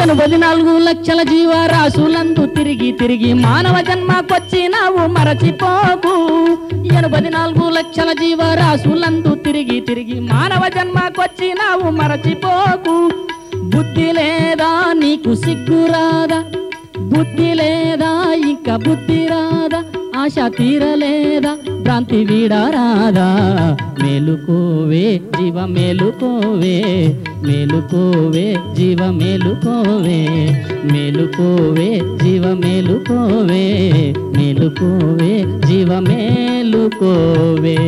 ఎనభై నాలుగు లక్షల జీవరాశులందు తిరిగి తిరిగి మానవ జన్మకొచ్చినావు మరచిపోకు ఎనభై నాలుగు లక్షల జీవరాశులందు తిరిగి తిరిగి మానవ జన్మకొచ్చినావు మరచిపోకు బుద్ధి లేదా నీకు సిగ్గురాదా బుద్ధి లేదా ఇంకా బుద్ధి రాదా ఆశ తీరలేదా భ్రాంతి వీడరాదా మేలుకోవే జీవ మేలుకోవే మేలుకోవే జీవ మేలుకోవే మేలుకోవే జీవ మేలుకోవే మేలుకోవే జీవ మేలుకోవే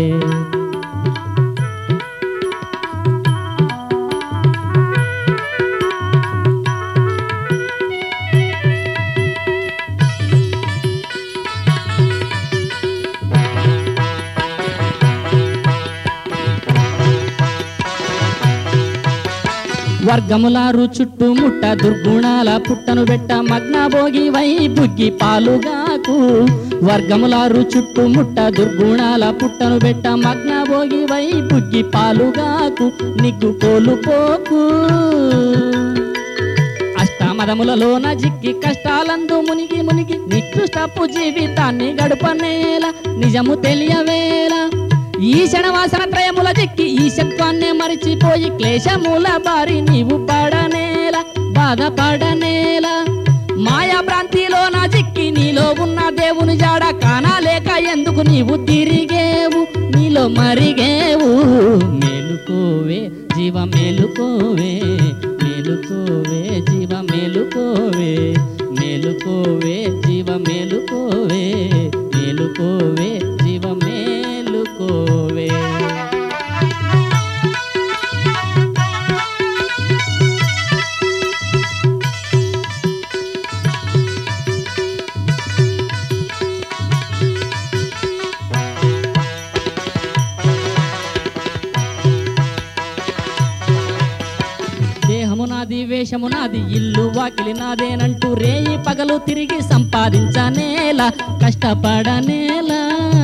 వర్గములారు చుట్టుముట్ట దుర్గుణాల పుట్టను బెట్ట మగ్నభోగి వై బుగ్గి పాలుగాకు వర్గములారు చుట్టుముట్ట దుర్గుణాల పుట్టను బెట్ట మగ్నభోగి వై బుగ్గి పాలుగాకు నిగ్గు కోలుపోకు అష్టమదములలోన జిక్కి కష్టాలందు మునిగి మునిగి నికృష్టపు జీవితాన్ని గడుపనేల నిజము తెలియవేళ ఈ క్షణవాసన త్రయముల జిక్కి ఈ శత్వాన్నే మరిచిపోయి క్లేశముల బారి నీవు పడనేల బాధపడనేల మాయా భ్రాంతిలో నా జిక్కి నీలో ఉన్న దేవుని జాడ కానాలేక ఎందుకు నీవు తిరిగేవు నీలో మరిగేవు మేలుకోవే జీవ మేలుకోవే మేలుకోవే జీవ మేలుకోవే మేలుకోవే జీవ మేలుకోవే మేలుకోవే జీవ మేలుకోవే దేహము నాది వేషము నాది ఇల్లు వాకిలి నాదేనంటూ రేయి పగలు తిరిగి సంపాదించనేలా కష్టపడనేలా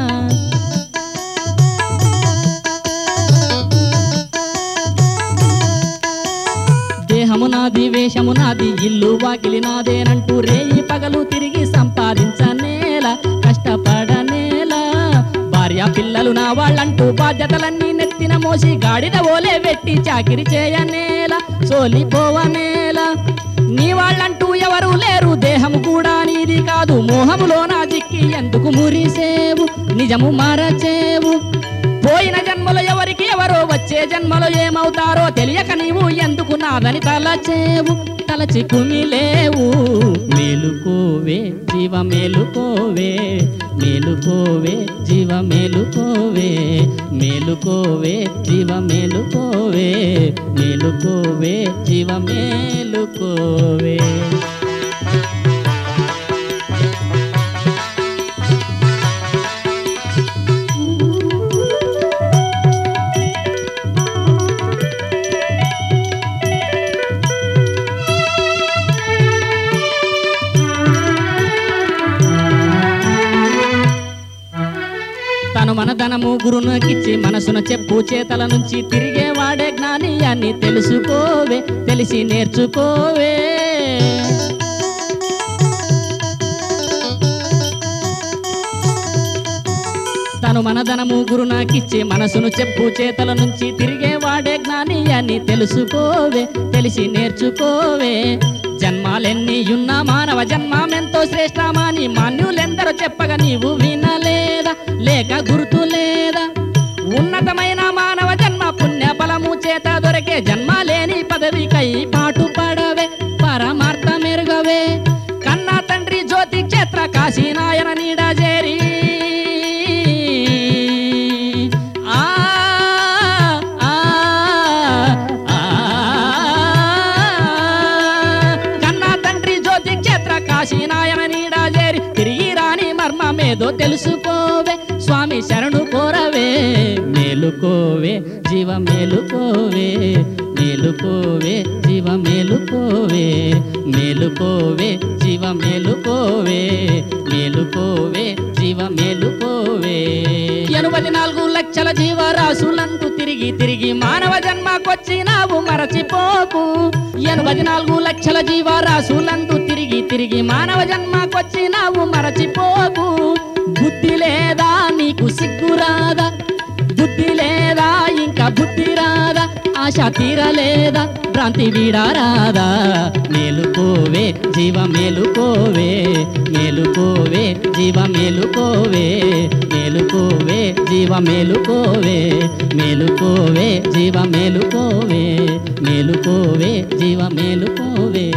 దేహము నాది వేషము నాది ఇల్లు వాకిలి నాదేనంటూ రేయి పగలు తిరిగి సంపాదించనేలా కష్టపడనేలా భార్య పిల్లలు నా వాళ్ళంటూ బాధ్యతలన్నీ నెత్తిన మోసి గాడిద ఓలే వెట్టి చాకిరి చేయనేలా సోలిపోవనేలా నీ వాళ్ళంటూ ఎవరు లేరు దేహము కూడా నీది కాదు మోహములో నా జిక్కి ఎందుకు మురిసేవు నిజము మరచేవు పోయిన జన్మలో ఎవరికి ఎవరో వచ్చే జన్మలో ఏమవుతారో తెలియక నీవు ఎందుకు నాదని తలచేవు తలచి కుమిలేవు మేలుకోవే జీవ మేలుకోవే మేలుకోవే జీవ మేలుకోవే మేలుకోవే జీవ మేలుకోవే మేలుకోవే జీవ మేలుకోవే తను మన ధనము గురునకిచ్చి మనసున చెప్పు చేతల నుంచి తిరిగే వాడే జ్ఞాని అని తెలుసుకోవే తెలిసి నేర్చుకోవే తను మన ధనము గురునాకిచ్చి మనసును చెప్పు చేతల నుంచి తిరిగే వాడే జ్ఞాని అని తెలుసుకోవే తెలిసి నేర్చుకోవే జన్మాలెన్ని ఉన్న మానవ జన్మమెంతో శ్రేష్టమాని మాన్యులెందరో చెప్పగా నీవు వినలేదా లేక గుర్తు లేదా ఉన్నతమైన మానవ జన్మ పుణ్య బలము చేత దొరికే జన్మ లేని పదవికై పాటు పడవే పరమార్థ మెరుగవే కన్నా తండ్రి జ్యోతి క్షేత్ర కాశీనాయన నీడ చేరి ఆ ఆ, ఆ, కన్నా తండ్రి జ్యోతి క్షేత్ర కాశీనాయన నీడ చేరి తిరిగి రాని మర్మమేదో తెలుసుకోవే స్వామి శరణు కోరవే మేలుకోవే జీవ మేలుకోవే మేలుకోవే జీవ మేలుకోవే మేలుకోవే జీవ మేలుకోవే మేలుకోవే జీవ మేలుకోవే ఎనభై నాలుగు లక్ష లక్షల జీవరాశులంటూ తిరిగి తిరిగి మానవ జన్మకొచ్చినావు మరచిపోకు ఎనభై నాలుగు లక్షల జీవరాశులంటూ తిరిగి తిరిగి మానవ జన్మకొచ్చినావు మరచిపోకు బుద్ధి లేదా నీకు సిగ్గురాదా బుద్ధి లేదా ఇంకా బుద్ధి రాదా ఆశ తీరలేదా భ్రాంతి వీడారాదా మేలుకోవే జీవ మేలుకోవే మేలుకోవే జీవ మేలుకోవే మేలుకోవే జీవ మేలుకోవే మేలుకోవే జీవ మేలుకోవే మేలుకోవే జీవ మేలుకోవే